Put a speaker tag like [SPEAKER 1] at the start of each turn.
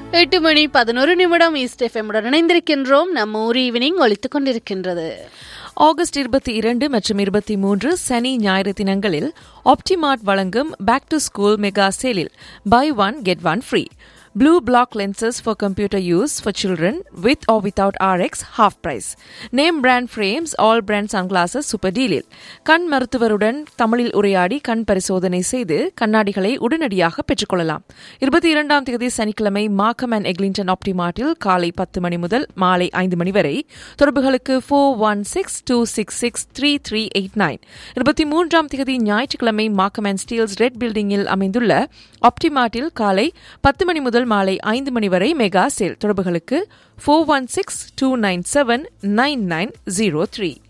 [SPEAKER 1] எட்டு மணி பதினோரு நிமிடம் ஈஸ்ட் எஃப்எம்முடன் இணைந்திருக்கின்றோம் நம்ம ஊர் ஈவினிங் ஒலித்துக் கொண்டிருக்கின்றது
[SPEAKER 2] ஆகஸ்ட் இருபத்தி இரண்டு மற்றும் இருபத்தி மூன்று சனி ஞாயிறு தினங்களில் ஆப்டிமார்ட் வழங்கும் பேக் டு ஸ்கூல் மெகா சேலில் buy one get one free blue black lenses for computer use for children with or without Rx half price name brand frames all brand sunglasses super டீலில் கண் மருத்துவருடன் தமிழில் உரையாடி கண் பரிசோதனை செய்து கண்ணாடிகளை உடனடியாக பெற்றுக்கொள்ளலாம் இருபத்தி இரண்டாம் தேதி சனிக்கிழமை மார்க்கம் அண்ட் எக்லிங்டன் ஆப்டிமார்ட்டில் காலை பத்து மணி முதல் மாலை ஐந்து மணி வரை தொடர்புகளுக்கு four one six two six six three three eight nine இருபத்தி மூன்றாம் தேதி ஞாயிற்றுக்கிழமை மார்க்கம் அண்ட் ஸ்டீல்ஸ் ரெட் பில்டிங்கில் அமைந்துள்ள ஆப்டிமார்ட்டில் காலை பத்து மணி முதல் மாலை ஐந்து மணி வரை மெகா சேல் தொடர்புகளுக்கு four one six two nine seven nine nine zero three